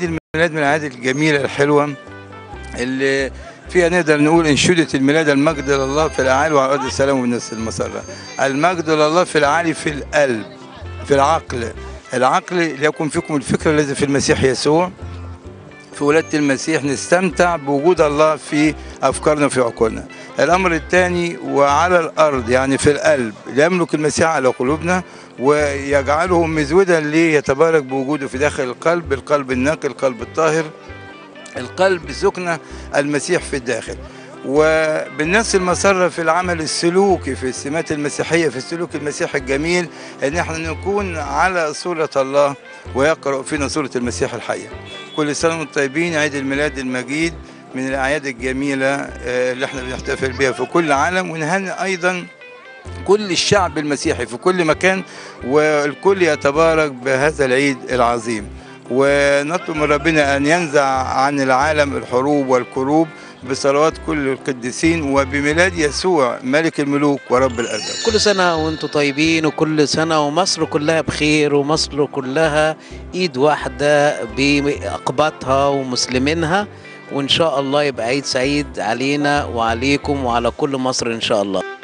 الميلاد من الأعياد الجميلة الحلوة اللي فيها نقدر نقول انشودة الميلاد المجد لله في الأعالي وعلى أرض السلام والناس المسرة المجد لله في الأعالي في القلب في العقل العقل ليكن فيكم الفكر الذي في المسيح يسوع في ولادة المسيح نستمتع بوجود الله في أفكارنا وفي عقولنا الأمر الثاني وعلى الأرض يعني في القلب يملك المسيح على قلوبنا ويجعله مزودا ليه يتبارك بوجوده في داخل القلب القلب النقي القلب الطاهر القلب سكنة المسيح في الداخل وبالنفس المسرة في العمل السلوكي في السمات المسيحية في السلوك المسيحي الجميل ان احنا نكون على صورة الله ويقرأ فينا صورة المسيح الحية كل سنة وانتم طيبين عيد الميلاد المجيد من الأعياد الجميلة آه، اللي احنا بنحتفل بها في كل عالم ونهنئ أيضا كل الشعب المسيحي في كل مكان والكل يتبارك بهذا العيد العظيم ونطلب من ربنا أن ينزع عن العالم الحروب والكروب بصلوات كل القديسين وبميلاد يسوع ملك الملوك ورب الأرباب كل سنة وانتم طيبين وكل سنة ومصر كلها بخير ومصر كلها ايد واحدة بأقباطها ومسلمينها وان شاء الله يبقى عيد سعيد علينا وعليكم وعلى كل مصر ان شاء الله